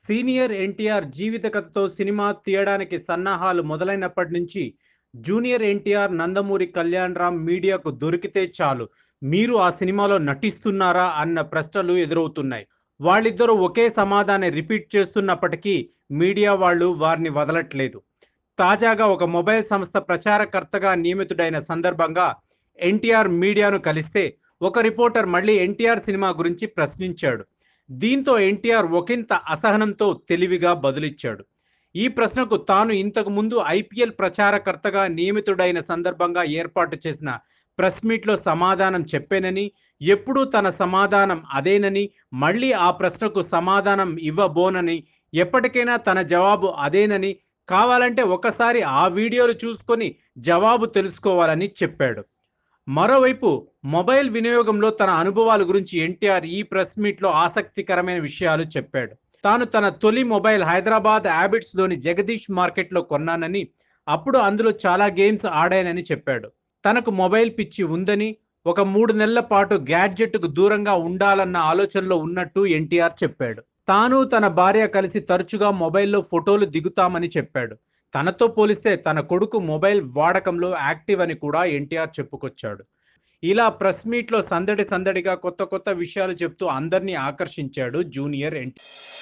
senior NTR జీవిత కథతో cinema తీయడానికి సన్నాహాలు మొదలైనప్పటి నుంచి జూనియర్ ఎన్టీఆర్ నందమూరి కళ్యాణ్ రామ్ మీడియాకు దొరికితే చాలు మీరు ఆ సినిమాలో నటిస్తున్నారా అన్న ప్రశ్నలు ఎదురవుతున్నాయి వాళ్ళిద్దరూ ఒకే సమాధానం రిపీట్ చేస్తున్నప్పటికీ మీడియా వాళ్ళు వారిని వదలట్లేదు తాజాగా ఒక మొబైల్ సంస్థ ప్రచారకర్తగా నియమితుడైన సందర్భంగా ఎన్టీఆర్ మీడియాను కలిస్తే ఒక రిపోర్టర్ మళ్ళీ ఎన్టీఆర్ సినిమా గురించి ప్రశ్నించాడు దీంతో ఎన్టీఆర్ ఒకంత అసహనంతో తెలివిగా బదులిచ్చాడు ఈ ప్రశ్నకు తాను ఇంతకు ముందు ఐపీఎల్ ప్రచారకర్తగా నియమితుడైన సందర్భంగా ఏర్పాటు చేసిన ప్రెస్ మీట్లో సమాధానం చెప్పానని ఎప్పుడూ తన సమాధానం అదేనని మళ్ళీ ఆ ప్రశ్నకు సమాధానం ఇవ్వబోనని ఎప్పటికైనా తన జవాబు అదేనని కావాలంటే ఒకసారి ఆ వీడియోలు చూసుకొని జవాబు తెలుసుకోవాలని చెప్పాడు మరోవైపు మొబైల్ వినియోగంలో తన అనుభవాల గురించి ఎన్టీఆర్ ఈ ప్రెస్ మీట్లో ఆసక్తికరమైన విషయాలు చెప్పాడు తాను తన తొలి మొబైల్ హైదరాబాద్ హ్యాబిట్స్ లోని జగదీష్ మార్కెట్లో కొన్నానని అప్పుడు అందులో చాలా గేమ్స్ ఆడానని చెప్పాడు తనకు మొబైల్ పిచ్చి ఉందని ఒక మూడు నెలల పాటు గ్యాడ్జెట్కు దూరంగా ఉండాలన్న ఆలోచనలో ఉన్నట్టు ఎన్టీఆర్ చెప్పాడు తాను తన భార్య కలిసి తరచుగా మొబైల్లో ఫోటోలు దిగుతామని చెప్పాడు తనతో పోలిస్తే తన కొడుకు మొబైల్ వాడకంలో యాక్టివ్ అని కూడా ఎన్టీఆర్ చెప్పుకొచ్చాడు ఇలా ప్రెస్ మీట్లో సందడి సందడిగా కొత్త కొత్త విషయాలు చెప్తూ అందరినీ ఆకర్షించాడు జూనియర్ ఎన్టీ